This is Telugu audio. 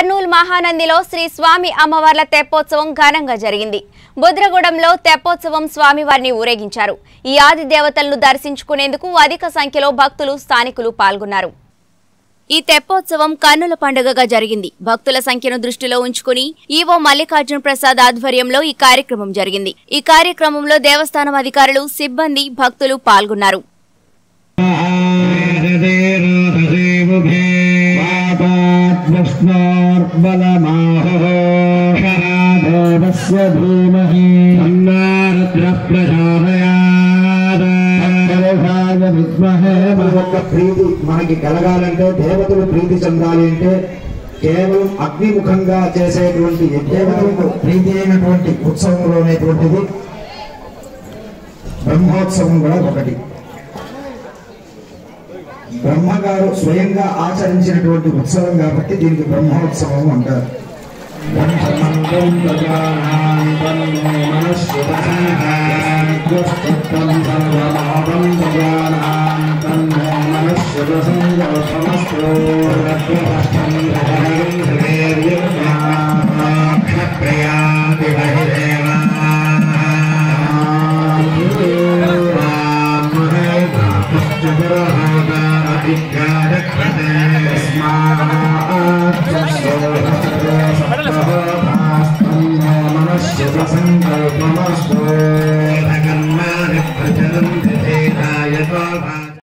కర్నూలు మహానందిలో శ్రీ స్వామి అమ్మవార్ల తెప్పోత్సవం ఘనంగా జరిగింది బుద్రగూడెంలో తెప్పోత్సవం స్వామివారిని ఊరేగించారు ఈ ఆది దేవతలను దర్శించుకునేందుకు అధిక సంఖ్యలో భక్తులు స్థానికులు పాల్గొన్నారు ఈ తెప్పోత్సవం కన్నుల పండుగగా జరిగింది భక్తుల సంఖ్యను దృష్టిలో ఉంచుకుని ఈవో మల్లికార్జున ప్రసాద్ ఆధ్వర్యంలో ఈ కార్యక్రమం జరిగింది ఈ కార్యక్రమంలో దేవస్థానం అధికారులు సిబ్బంది భక్తులు పాల్గొన్నారు విష్ణోర్బలమాహోషరాదేవస్య ధీమహి తన్నోరుద్రప్రచోదయాద్ విద్మహే మన యొక్క ప్రీతి మనకి కలగాలంటే దేవతలు ప్రీతి చెందాలి అంటే కేవలం అగ్నిముఖంగా చేసేటువంటి దేవతలకు ప్రీతి అయినటువంటి ఉత్సవంలో అనేటువంటిది బ్రహ్మోత్సవం కూడా ఒకటి బ్రహ్మగారు స్వయంగా ఆచరించినటువంటి ఉత్సవం కాబట్టి దీనికి బ్రహ్మోత్సవం అంటారు బ్రహ్మమంత్రం ప్రజానాం తన్నో మనశ్శివసంహారం దుష్టం సర్వమాపం ప్రజా